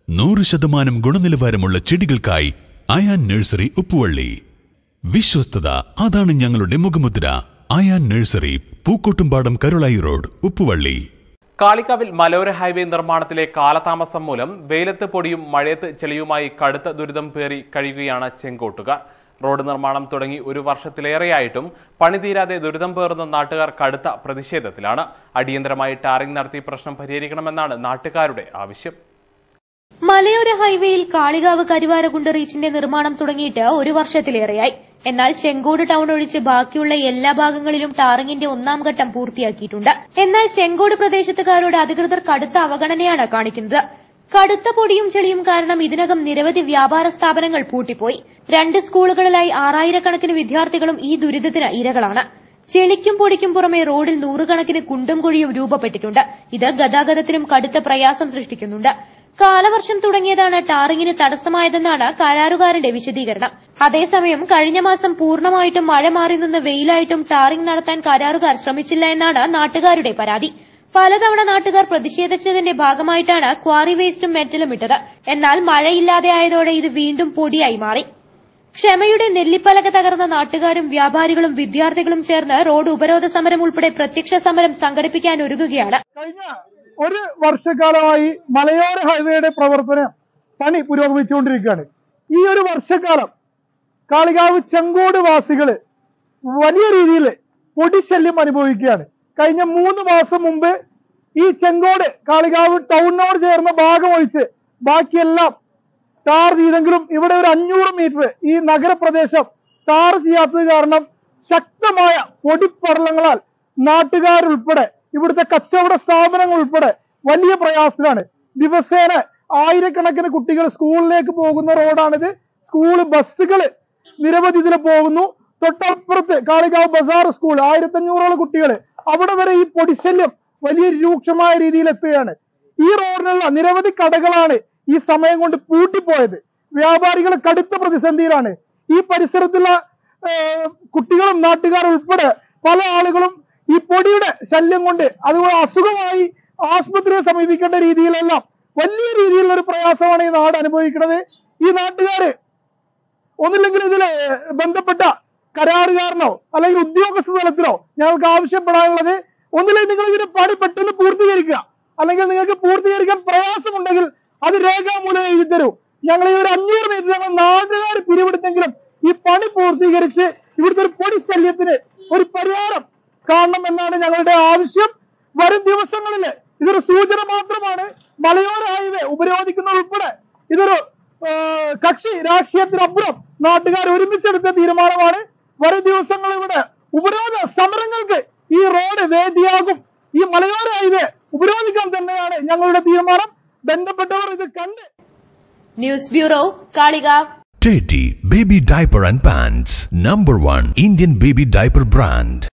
നൂറ് ശതമാനം ഗുണനിലവാരമുള്ള ചെടികൾക്കായി അയാൻ നഴ്സറി ഉപ്പുവള്ളി വിശ്വസ്തത അതാണ് ഞങ്ങളുടെ മുഖമുദ്ര അയാൻ നഴ്സറി പൂക്കോട്ടുംപാടം കരുളായി റോഡ് ഉപ്പുവള്ളി കാളിക്കാവിൽ മലോര ഹൈവേ നിർമ്മാണത്തിലെ കാലതാമസം മൂലം വെയിലത്ത് പൊടിയും മഴയത്ത് ചെളിയുമായി കടുത്ത ദുരിതം പേറി കഴിയുകയാണ് ചെങ്കോട്ടുകാർ റോഡ് നിർമ്മാണം തുടങ്ങി ഒരു വർഷത്തിലേറെയായിട്ടും പണി തീരാതെ ദുരിതം പേറുന്ന നാട്ടുകാർ കടുത്ത പ്രതിഷേധത്തിലാണ് അടിയന്തരമായി ടാറിംഗ് നടത്തി പ്രശ്നം പരിഹരിക്കണമെന്നാണ് നാട്ടുകാരുടെ ആവശ്യം മലയോര ഹൈവേയിൽ കാളികാവ് കരുവാരകുണ്ട് റീച്ചിന്റെ നിർമ്മാണം തുടങ്ങിയിട്ട് ഒരു വർഷത്തിലേറെയായി എന്നാൽ ചെങ്കോട് ടൗൺ ഒഴിച്ച് ബാക്കിയുള്ള എല്ലാ ഭാഗങ്ങളിലും ടാറിങ്ങിന്റെ ഒന്നാം ഘട്ടം പൂർത്തിയാക്കിയിട്ടുണ്ട് എന്നാൽ ചെങ്കോട് പ്രദേശത്തുകാരോട് അധികൃതർ കടുത്ത അവഗണനയാണ് കാണിക്കുന്നത് കടുത്ത പൊടിയും ചെളിയും കാരണം ഇതിനകം നിരവധി വ്യാപാര സ്ഥാപനങ്ങൾ പൂട്ടിപ്പോയി രണ്ട് സ്കൂളുകളിലായി ആറായിരക്കണക്കിന് വിദ്യാർത്ഥികളും ഈ ദുരിതത്തിന് ഇരകളാണ് ചെളിക്കും പൊടിക്കും പുറമെ റോഡിൽ നൂറുകണക്കിന് കുണ്ടും കുഴിയും രൂപപ്പെട്ടിട്ടുണ്ട് ഇത് ഗതാഗതത്തിനും കടുത്ത പ്രയാസം സൃഷ്ടിക്കുന്നുണ്ട് കാലവർഷം തുടങ്ങിയതാണ് ടാറിങ്ങിന് തടസ്സമായതെന്നാണ് കരാറുകാരുടെ വിശദീകരണം അതേസമയം കഴിഞ്ഞ മാസം പൂർണ്ണമായിട്ടും മഴ മാറി നിന്ന് വെയിലായിട്ടും ടാറിംഗ് നടത്താൻ കരാറുകാർ ശ്രമിച്ചില്ല എന്നാണ് നാട്ടുകാരുടെ പരാതി പലതവണ നാട്ടുകാർ പ്രതിഷേധിച്ചതിന്റെ ഭാഗമായിട്ടാണ് ക്വാറി വേസ്റ്റും മെറ്റലും ഇട്ടത് എന്നാൽ മഴയില്ലാതെ ആയതോടെ ഇത് വീണ്ടും പൊടിയായി മാറി ക്ഷമയുടെ നെല്ലിപ്പലക തകർന്ന നാട്ടുകാരും വ്യാപാരികളും വിദ്യാർത്ഥികളും ചേർന്ന് റോഡ് ഉപരോധ സമരം ഉൾപ്പെടെ പ്രത്യക്ഷ സമരം സംഘടിപ്പിക്കാൻ ഒരുങ്ങുകയാണ് കഴിഞ്ഞ ഒരു വർഷക്കാലമായി മലയോര ഹൈവേയുടെ പ്രവർത്തനം പണി പുരോഗമിച്ചുകൊണ്ടിരിക്കുകയാണ് ഈ ഒരു വർഷക്കാലം കാളികാവ് ചെങ്കോട് വാസികള് വലിയ രീതിയിൽ പൊടിശല്യം അനുഭവിക്കുകയാണ് കഴിഞ്ഞ മൂന്ന് മാസം മുമ്പ് ഈ ചെങ്കോട് കാളികാവ് ടൗണിനോട് ചേർന്ന ഭാഗം ഒഴിച്ച് ബാക്കിയെല്ലാം ടാർ ചെയ്തെങ്കിലും ഇവിടെ ഒരു അഞ്ഞൂറ് മീറ്റർ ഈ നഗരപ്രദേശം ടാർ ചെയ്യാത്തത് കാരണം ശക്തമായ പൊടിപ്പടലങ്ങളാൽ നാട്ടുകാരുൾപ്പെടെ ഇവിടുത്തെ കച്ചവട സ്ഥാപനങ്ങൾ ഉൾപ്പെടെ വലിയ പ്രയാസത്തിലാണ് ദിവസേന ആയിരക്കണക്കിന് കുട്ടികൾ സ്കൂളിലേക്ക് പോകുന്ന റോഡാണിത് സ്കൂൾ ബസ്സുകൾ നിരവധി ഇതിൽ പോകുന്നു തൊട്ടപ്പുറത്ത് കാളികാവ് ബസാർ സ്കൂൾ ആയിരത്തഞ്ഞൂറോളം കുട്ടികൾ അവിടെ വരെ ഈ പൊടിശല്യം വലിയ രൂക്ഷമായ രീതിയിൽ എത്തുകയാണ് ഈ റോഡിലുള്ള നിരവധി കടകളാണ് ഈ സമയം കൊണ്ട് പൂട്ടിപ്പോയത് വ്യാപാരികൾ കടുത്ത പ്രതിസന്ധിയിലാണ് ഈ പരിസരത്തുള്ള ഏഹ്, കുട്ടികളും നാട്ടുകാരും ഉൾപ്പെടെ പല ആളുകളും ഈ പൊടിയുടെ ശല്യം കൊണ്ട് അതുപോലെ അസുഖമായി ആശുപത്രിയെ സമീപിക്കേണ്ട രീതിയിലെല്ലാം വലിയ രീതിയിലുള്ള ഒരു പ്രയാസമാണ് ഈ നാട് അനുഭവിക്കുന്നത് ഈ നാട്ടുകാര് ഒന്നില്ലെങ്കിൽ ഇതിൽ ബന്ധപ്പെട്ട കരാറുകാരനോ അല്ലെങ്കിൽ ഉദ്യോഗസ്ഥ തലത്തിലോ ഞങ്ങൾക്ക് ആവശ്യപ്പെടാനുള്ളത് ഒന്നില്ലെങ്കിൽ നിങ്ങൾ ഇതിന്റെ പണി പെട്ടെന്ന് പൂർത്തീകരിക്കുക അല്ലെങ്കിൽ നിങ്ങൾക്ക് പൂർത്തീകരിക്കാൻ പ്രയാസമുണ്ടെങ്കിൽ അത് രേഖാമൂലം എഴുതി തരൂ ഞങ്ങൾ ഈ ഒരു അഞ്ഞൂറ് മീറ്റർ ഞങ്ങൾ നാട്ടുകാർ പിരിവെടുത്തെങ്കിലും ഈ പണി പൂർത്തീകരിച്ച് ഇവിടുത്തെ ഒരു പൊടി ശല്യത്തിന് ഒരു പരിഹാരം കാണണം എന്നാണ് ഞങ്ങളുടെ ആവശ്യം വരും ദിവസങ്ങളിൽ ഇതൊരു സൂചന മാത്രമാണ് മലയോര ഹൈവേ ഉപരോധിക്കുന്ന ഉൾപ്പെടെ ഇതൊരു ആ, കക്ഷി രാഷ്ട്രീയത്തിനപ്പുറം നാട്ടുകാർ ഒരുമിച്ചെടുത്ത തീരുമാനമാണ് വരും ദിവസങ്ങൾ ഇവിടെ ഉപരോധ സമരങ്ങൾക്ക് ഈ റോഡ് വേദിയാകും ഈ മലയോര ഹൈവേ ഉപരോധിക്കാൻ തന്നെയാണ് ഞങ്ങളുടെ തീരുമാനം ബന്ധപ്പെട്ടവർ ഇത് കണ്ട് news bureau Kalikavu Teddy Baby Diaper and Pants Number 1 Indian Baby Diaper Brand